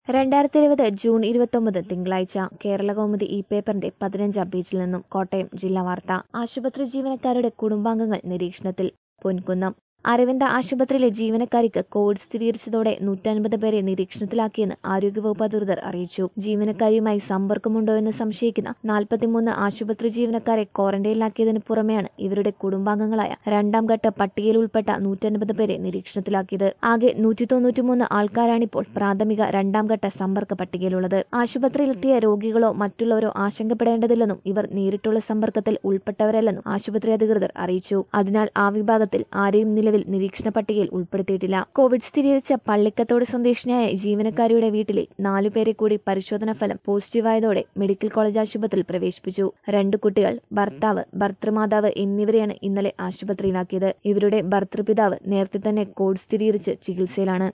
രണ്ടായിരത്തി ഇരുപത് ജൂൺ ഇരുപത്തൊമ്പത് തിങ്കളാഴ്ച കേരളകൗമുദി ഈ പേപ്പറിന്റെ പതിനഞ്ചാം പേജിൽ നിന്നും കോട്ടയം ജില്ലാ വാർത്ത ആശുപത്രി ജീവനക്കാരുടെ കുടുംബാംഗങ്ങൾ നിരീക്ഷണത്തിൽ പൊൻകുന്നം അരവിന്ദ ആശുപത്രിയിലെ ജീവനക്കാരിക്ക് കോവിഡ് സ്ഥിരീകരിച്ചതോടെ നൂറ്റൻപത് പേരെ നിരീക്ഷണത്തിലാക്കിയെന്ന് ആരോഗ്യവകുപ്പ് അധികൃതർ അറിയിച്ചു ജീവനക്കാരിയുമായി സമ്പർക്കമുണ്ടോ എന്ന് സംശയിക്കുന്ന നാൽപ്പത്തിമൂന്ന് ആശുപത്രി ജീവനക്കാരെ ക്വാറന്റൈനിലാക്കിയതിന് പുറമെയാണ് ഇവരുടെ കുടുംബാംഗങ്ങളായ രണ്ടാം ഘട്ട പട്ടികയിൽ ഉൾപ്പെട്ട നൂറ്റൻപത് പേരെ നിരീക്ഷണത്തിലാക്കിയത് ആകെ നൂറ്റി തൊണ്ണൂറ്റിമൂന്ന് ആൾക്കാരാണിപ്പോൾ പ്രാഥമിക രണ്ടാം ഘട്ട സമ്പർക്ക പട്ടികയിലുള്ളത് ആശുപത്രിയിലെത്തിയ രോഗികളോ മറ്റുള്ളവരോ ആശങ്കപ്പെടേണ്ടതില്ലെന്നും ഇവർ നേരിട്ടുള്ള സമ്പർക്കത്തിൽ ഉൾപ്പെട്ടവരല്ലെന്നും ആശുപത്രി അധികൃതർ അറിയിച്ചു അതിനാൽ ആ വിഭാഗത്തിൽ ആരെയും നിലവിൽ നിരീക്ഷണ പട്ടികയിൽ ഉൾപ്പെടുത്തിയിട്ടില്ല കോവിഡ് സ്ഥിരീകരിച്ച പള്ളിക്കത്തോട് സ്വദേശിനിയായ ജീവനക്കാരിയുടെ വീട്ടിലെ നാലുപേരെ കൂടി പരിശോധനാ ഫലം പോസിറ്റീവായതോടെ മെഡിക്കൽ കോളേജ് ആശുപത്രിയിൽ പ്രവേശിപ്പിച്ചു രണ്ട് കുട്ടികൾ ഭർത്താവ് ഭർത്തൃമാതാവ് എന്നിവരെയാണ് ഇന്നലെ ആശുപത്രിയിലാക്കിയത് ഇവരുടെ ഭർത്തൃപിതാവ് നേരത്തെ തന്നെ കോവിഡ് സ്ഥിരീകരിച്ച് ചികിത്സയിലാണ്